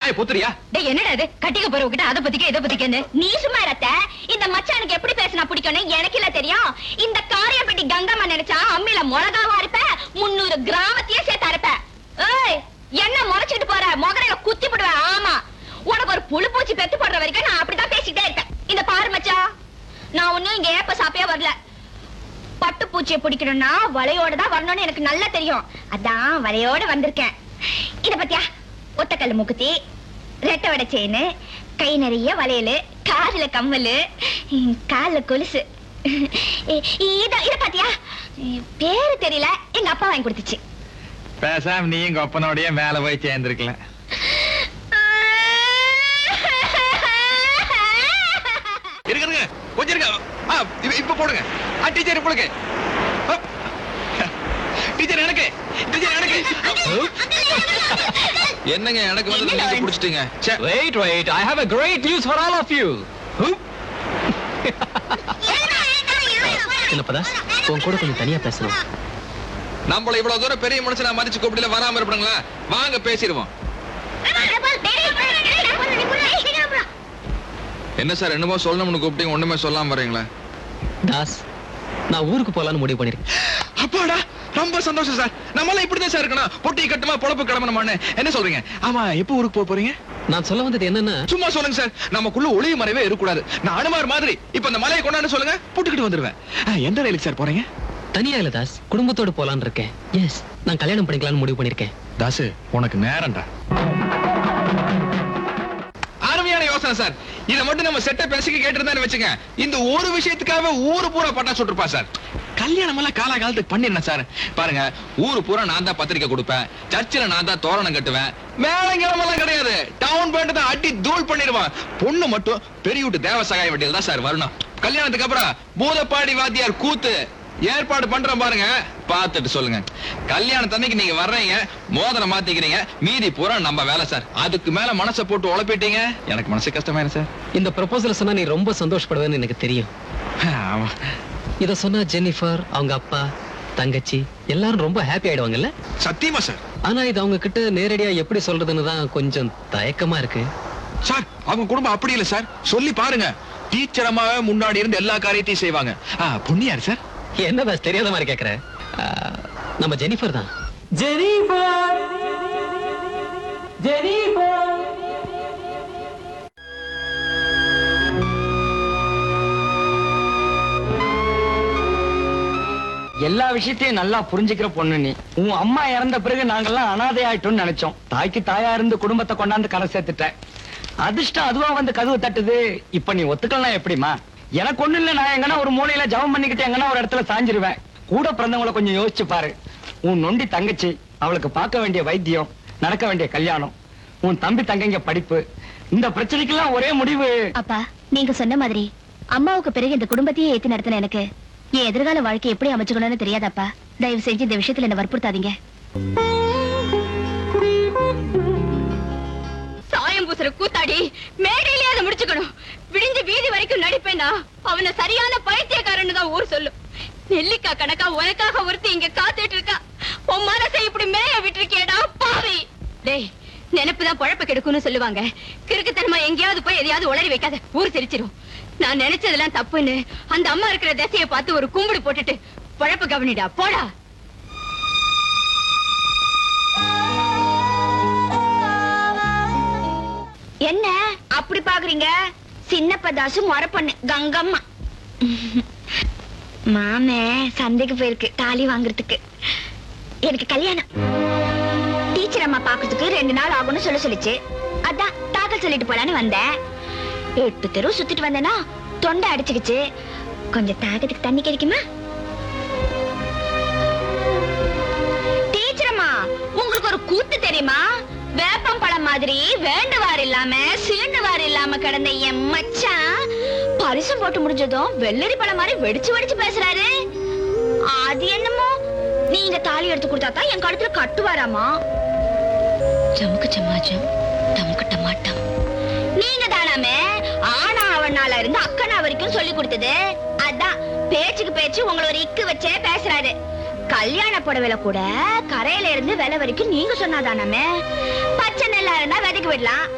வாயை பொத்துறியா டேய் என்னடா இது கட்டிக்க போறவகிட்ட அத பத்திக்க இத பத்திக்கன்னு நீ சும்மா இருத்த இந்த மச்சானுக்கு எப்படி பேசினா பிடிக்கும்னு எனக்கு இல்ல தெரியும் இந்த காரியப்பட்டி கங்கம்மா நினைச்சா அம்மில மிளகாவா இருப்ப முன்னூறு கிராமத்தையே சேர்த்தா இருப்ப ஏய் என்ன முறைச்சிட்டு போற முகரையில குத்தி போடுவேன் ஆமா உனக்கு ஒரு புழு பூச்சி பெத்து போடுற வரைக்கும் நான் அப்படிதான் பேசிட்டே இருப்பேன் இந்த பாரு மச்சான் நான் ஒண்ணும் இங்க ஏப்ப சாப்பியா வரல பட்டு பூச்சியை பிடிக்கணும்னா வலையோட தான் வரணும்னு எனக்கு நல்லா தெரியும் அதான் வலையோட வந்திருக்கேன் இத பத்தியா ஒத்தக்கல் முக்குத்தி ரெட்டை வடை செயின் கை நிறைய வளையல் காதுல கம்மல் ம், கால்ல கொலுசு இ- இத இத பாத்தியா இ- பேரு தெரியல எங்க அப்பா வாங்கி கொடுத்துச்சு பேசாம நீ எங்க அப்பனோடய மேல போய் சேர்ந்துருக்கல இருங்க இருங்க கொஞ்சம் இருங்க ஆ, இப்ப- இப்ப போடுங்க ஆ டீச்சர் இப்பளுக்கு டீச்சர் எனக்கு டீச்சர் எனக்கு என்னங்க எனக்கு வந்து என்ன நீங்க லவன்? புடிச்சிட்டீங்க ச்சே. Wait, wait. I have a great news for all of you. சின்னப்பதா உன் கூட கொஞ்சம் தனியா பேசணும் நம்மள இவ்வளவு தூரம் பெரிய மனுஷனா மதிச்சு கூப்பிடல வராம இருப்பாங்களா வாங்க பேசிடுவோம் என்ன சார் என்னமோ சொல்லணும்னு கூப்பிட்டீங்க ஒண்ணுமே சொல்லாம வரீங்களா தாஸ் நான் ஊருக்கு போலான்னு முடிவு பண்ணிருக்கேன் அப்பாடா ரொம்ப சந்தோஷம் சார் நம்மளாம் இப்படிதான் சார் இருக்கணும் பொட்டி கட்டுமா பொழப்பு கிளம்பணுமான்னு என்ன சொல்றீங்க ஆமா எப்போ ஊருக்கு போக போறீங்க நான் சொல்ல வந்தது என்னன்னா சும்மா சொல்லுங்க சார் நமக்குள்ள ஒளிவு மறைவே இருக்கக்கூடாது நான் அனுமார் மாதிரி இப்ப இந்த மலையை கொண்டாந்து சொல்லுங்க புட்டுக்கிட்டு வந்துருவேன் ஆ, எந்த ரயிலுக்கு சார் போறீங்க தனியா இல்ல தாஸ் குடும்பத்தோட போலான்னு இருக்கேன் எஸ் நான் கல்யாணம் பண்ணிக்கலாம்னு முடிவு பண்ணிருக்கேன் தாசு உனக்கு நேரம்டா அருமையான யோசனை சார் இத மட்டும் நம்ம செட்ட பேசிக்க கேட்டிருந்தான்னு வச்சுங்க இந்த ஒரு விஷயத்துக்காக ஊரு பூரா பட்டா சுட்டுருப்பா சார் கல்யாணம் எல்லாம் காலா காலத்துக்கு பண்ணிருந்தேன் சார் பாருங்க ஊரு பூரா நான் தான் பத்திரிக்கை கொடுப்பேன் சர்ச்சில் நான் தான் தோரணம் கட்டுவேன் மேலங்கிழமெல்லாம் கிடையாது டவுன் பேண்ட் தான் அடி தூள் பண்ணிடுவான் பொண்ணு மட்டும் பெரிய வீட்டு தேவசகாய வட்டியில் தான் சார் வரணும் கல்யாணத்துக்கு அப்புறம் பூதப்பாடி வாத்தியார் கூத்து ஏற்பாடு பண்றேன் பாருங்க பார்த்துட்டு சொல்லுங்க கல்யாணத்தன்னைக்கு நீங்க வர்றீங்க மோதிரம் மாத்திக்கிறீங்க மீதி பூரா நம்ம வேலை சார் அதுக்கு மேல மனசை போட்டு உழப்பிட்டீங்க எனக்கு மனசு கஷ்டமாயிரும் சார் இந்த ப்ரொபோசல் சொன்னா நீ ரொம்ப சந்தோஷப்படுவேன்னு எனக்கு தெரியும் ஆமா இத சொன்னா ஜென்னிஃபர் அவங்க அப்பா தங்கச்சி எல்லாரும் ரொம்ப ஹாப்பி ஆயிடுவாங்கல்ல சத்தியமா சார் ஆனா இது அவங்க கிட்ட நேரடியா எப்படி சொல்றதுன்னு தான் கொஞ்சம் தயக்கமா இருக்கு சார் அவங்க குடும்பம் அப்படி இல்ல சார் சொல்லி பாருங்க டீச்சரமாவே முன்னாடி இருந்து எல்லா காரியத்தையும் செய்வாங்க ஆ, பொண்ணு யாரு சார் என்ன தாஸ் தெரியாத மாதிரி கேக்குற ஆ, நம்ம ஜெனிஃபர் தான் ஜெனிஃபர் ஜெனிஃபர் எல்லா விஷயத்தையும் நல்லா புரிஞ்சுக்கிற பொண்ணு நீ உன் அம்மா இறந்த பிறகு நாங்கெல்லாம் அனாதை ஆயிட்டோம்னு நினைச்சோம் தாய்க்கு தாயா இருந்து குடும்பத்தை கொண்டாந்து கரை சேர்த்துட்ட அதிர்ஷ்டம் அதுவா வந்து கதவு தட்டுது இப்ப நீ ஒத்துக்கலாம் எப்படிமா எனக்கு ஒண்ணு இல்ல நான் எங்கன்னா ஒரு மூலையில ஜெபம் பண்ணிக்கிட்டு எங்கன்னா ஒரு இடத்துல சாஞ்சிருவேன் கூட பிறந்தவங்கள கொஞ்சம் யோசிச்சு பாரு உன் நொண்டி தங்கச்சி அவளுக்கு பார்க்க வேண்டிய வைத்தியம் நடக்க வேண்டிய கல்யாணம் உன் தம்பி தங்கைங்க படிப்பு இந்த பிரச்சனைக்கெல்லாம் ஒரே முடிவு அப்பா நீங்க சொன்ன மாதிரி அம்மாவுக்கு பிறகு இந்த குடும்பத்தையே ஏத்தி நடத்தின எனக்கு என் எதிர்கால வாழ்க்கை எப்படி அமைச்சுக்கணும்னு தெரியாதப்பா தயவு செஞ்சு இந்த விஷயத்துல என்ன வற்புறுத்தாதீங்க சாயம் பூசுற கூத்தாடி மேடையிலே அதை முடிச்சுக்கணும் விடிஞ்சு வீதி வரைக்கும் நடிப்பேனா அவனை சரியான பைத்தியக்காரன்னு தான் ஊர் சொல்லும் நெல்லிக்கா கணக்கா உனக்காக ஒருத்தி இங்க காத்துட்டு இருக்கா உன் மனசை இப்படி மேய விட்டுருக்கேடா பாவி டேய் நினைப்புதான் குழப்ப கெடுக்கும்னு சொல்லுவாங்க கிறுக்குத்தனமா எங்கேயாவது போய் எதையாவது உளறி வைக்காத ஊர் சிரிச்சிரும் நான் நினைச்சதெல்லாம் தப்புன்னு அந்த அம்மா இருக்கிற திசையை பார்த்து ஒரு கும்பிடு போட்டுட்டு குழப்ப கவனிடா போடா என்ன அப்படி பாக்குறீங்க சின்னப்பதாசு முறை பொண்ணு கங்கம்மா மாமே சந்தைக்கு போயிருக்கு தாலி வாங்குறதுக்கு எனக்கு கல்யாணம் டீச்சர் அம்மா பாக்குறதுக்கு ரெண்டு நாள் ஆகும்னு சொல்ல சொல்லிச்சு அதான் தாக்கல் சொல்லிட்டு போலான்னு வந்தேன் எட்டு தெரு சுத்திட்டு வந்தேனா தொண்டை அடிச்சுக்கிச்சு கொஞ்சம் தாகத்துக்கு தண்ணி கிடைக்குமா டீச்சர் அம்மா உங்களுக்கு ஒரு கூத்து தெரியுமா வேப்பம் பழம் மாதிரி வேண்டுவார் இல்லாம சீண்டுவார் இல்லாம கிடந்த என் மச்சான் பரிசம் போட்டு முடிஞ்சதும் வெள்ளரி பழம் மாதிரி வெடிச்சு வெடிச்சு பேசுறாரு அது என்னமோ நீங்க தாலி எடுத்து கொடுத்தா தான் என் கழுத்துல கட்டுவாராமா ஜமுக்கு சமாஜம் டமுக்கு டமாட்டம் நீங்க தானாமே ஆனா அவனால இருந்து அக்கனா வரைக்கும் சொல்லி கொடுத்தது அதான் பேச்சுக்கு பேச்சு உங்களை ஒரு இக்கு வச்சே பேசுறாரு கல்யாண புடவைல கூட கரையில இருந்து விலை வரைக்கும் நீங்க சொன்னாதானாமே பச்சை நெல்லா இருந்தா விதைக்கு விடலாம்